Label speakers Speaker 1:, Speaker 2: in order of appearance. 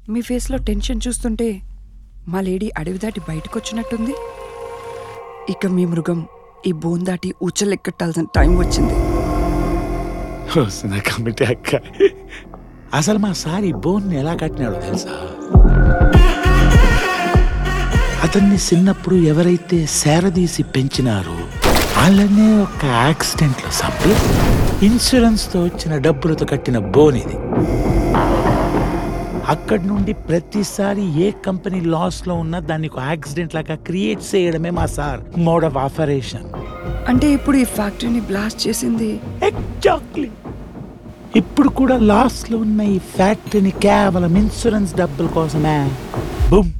Speaker 1: మీ ఫేస్లో టెన్షన్ చూస్తుంటే మా లేడీ అడవి దాటి బయటకు వచ్చినట్టుంది ఇక మీ మృగం ఈ బోన్ దాటి ఊచలెక్కట్టాల్సిన టైం వచ్చింది
Speaker 2: వస్తున్నా కమిటీ అక్క అసలు మా సార్ ఈ బోన్ని ఎలా కట్టినాడో తెలుసా అతన్ని చిన్నప్పుడు ఎవరైతే సేరదీసి పెంచినారో వాళ్ళనే ఒక యాక్సిడెంట్ లో చంపి ఇన్సూరెన్స్ తో వచ్చిన డబ్బులతో కట్టిన బోన్ ఇది అక్కడి నుండి ప్రతిసారి ఏ కంపెనీ లాస్ లో ఉన్నా దాన్ని ఒక యాక్సిడెంట్ లాగా క్రియేట్ చేయడమే మా సార్ మోడ్ ఆఫ్ ఆపరేషన్
Speaker 1: అంటే ఇప్పుడు ఈ ఫ్యాక్టరీని బ్లాస్ట్ చేసింది
Speaker 2: ఎగ్జాక్ట్లీ ఇప్పుడు కూడా లాస్ లో ఉన్న ఈ ఫ్యాక్టరీని కేవలం ఇన్సూరెన్స్ డబ్బుల కోసమే బుమ్